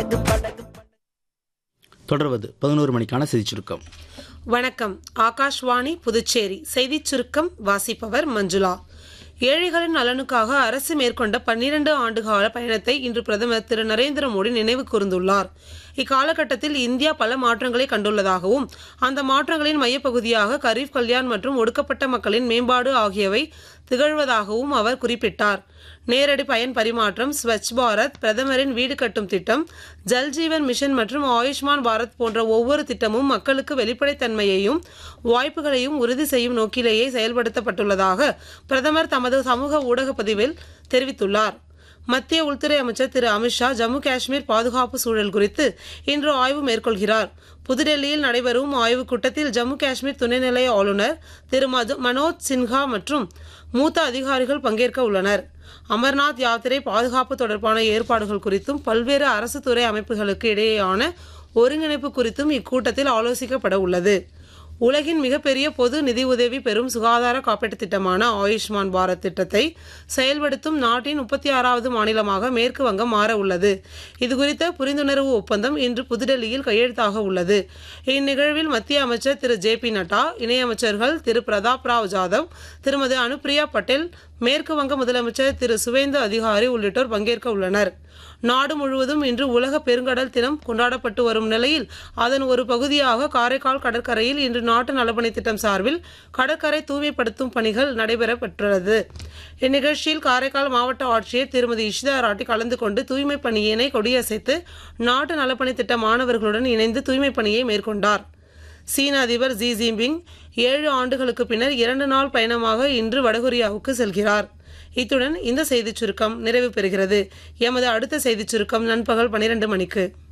தொடர்வது பதினோரு மணிக்கான செய்திச் சுருக்கம் வணக்கம் ஆகாஷ்வாணி புதுச்சேரி செய்திச் சுருக்கம் வாசிப்பவர் மஞ்சுளா ஏழைகளின் நலனுக்காக அரசு மேற்கொண்ட பன்னிரண்டு ஆண்டுகால பயணத்தை இன்று பிரதமர் திரு நரேந்திர மோடி நினைவு கூர்ந்துள்ளார் இக்காலகட்டத்தில் இந்தியா பல மாற்றங்களை கண்டுள்ளதாகவும் அந்த மாற்றங்களின் மையப்பகுதியாக கரீப் கல்யாண் மற்றும் ஒடுக்கப்பட்ட மக்களின் மேம்பாடு ஆகியவை திகழ்வதாகவும் அவர் குறிப்பிட்டார் நேரடி பயன் பரிமாற்றம் ஸ்வச் பாரத் பிரதமரின் வீடு கட்டும் திட்டம் ஜல் ஜீவன் மிஷன் மற்றும் ஆயுஷ்மான் பாரத் போன்ற ஒவ்வொரு திட்டமும் மக்களுக்கு வெளிப்படைத்தன்மையையும் வாய்ப்புகளையும் உறுதி செய்யும் நோக்கிலேயே செயல்படுத்தப்பட்டுள்ளதாக பிரதமர் தமது சமூக ஊடக பதிவில் தெரிவித்துள்ளார் மத்திய உள்துறை அமைச்சர் திரு அமித்ஷா ஜம்மு காஷ்மீர் பாதுகாப்பு சூழல் குறித்து இன்று ஆய்வு மேற்கொள்கிறார் புதுடெல்லியில் நடைபெறும் ஆய்வுக் கூட்டத்தில் ஜம்மு காஷ்மீர் துணைநிலை ஆளுநர் திரு மது மனோஜ் சின்ஹா மற்றும் மூத்த அதிகாரிகள் பங்கேற்க உள்ளனர் அமர்நாத் யாத்திரை பாதுகாப்பு தொடர்பான ஏற்பாடுகள் குறித்தும் பல்வேறு அரசு துறை அமைப்புகளுக்கு இடையேயான ஒருங்கிணைப்பு குறித்தும் இக்கூட்டத்தில் ஆலோசிக்கப்பட உள்ளது உலகின் மிகப்பெரிய பொது நிதியுதவி பெறும் சுகாதார காப்பீட்டுத் திட்டமான ஆயுஷ்மான் பாரத் திட்டத்தை செயல்படுத்தும் நாட்டின் முப்பத்தி ஆறாவது மாநிலமாக மேற்கு வங்கம் மாற உள்ளது இதுகுறித்த புரிந்துணர்வு ஒப்பந்தம் இன்று புதுடெல்லியில் கையெழுத்தாக உள்ளது இந்நிகழ்வில் மத்திய அமைச்சர் திரு ஜே பி நட்டா இணையமைச்சர்கள் திரு பிரதாப் ராவ் ஜாதவ் திருமதி அனுப்பிரியா பட்டேல் மேற்கு வங்க முதலமைச்சர் திரு சுவேந்து அதிகாரி உள்ளிட்டோர் பங்கேற்க உள்ளனர் நாடு முழுவதும் இன்று உலக பெருங்கடல் தினம் கொண்டாடப்பட்டு வரும் நிலையில் அதன் ஒரு பகுதியாக காரைக்கால் கடற்கரையில் இன்று நாட்டு நலப்பணி திட்டம் சார்பில் கடற்கரை தூய்மைப்படுத்தும் பணிகள் நடைபெறப்பட்டுள்ளது இந்நிகழ்ச்சியில் காரைக்கால் மாவட்ட ஆட்சியர் திருமதி இஷிதா ராட்டி கலந்து கொண்டு தூய்மை பணியினை கொடியசைத்து நாட்டு நலப்பணி திட்ட மாணவர்களுடன் இணைந்து தூய்மை பணியை மேற்கொண்டார் சீன அதிபர் ஜி ஜின்பிங் ஏழு ஆண்டுகளுக்கு பின்னர் இரண்டு நாள் பயணமாக இன்று வடகொரியாவுக்கு செல்கிறார் இத்துடன் இந்த செய்திச் சுருக்கம் நிறைவு பெறுகிறது எமது அடுத்த செய்திச் சுருக்கம் நண்பகல் பனிரெண்டு மணிக்கு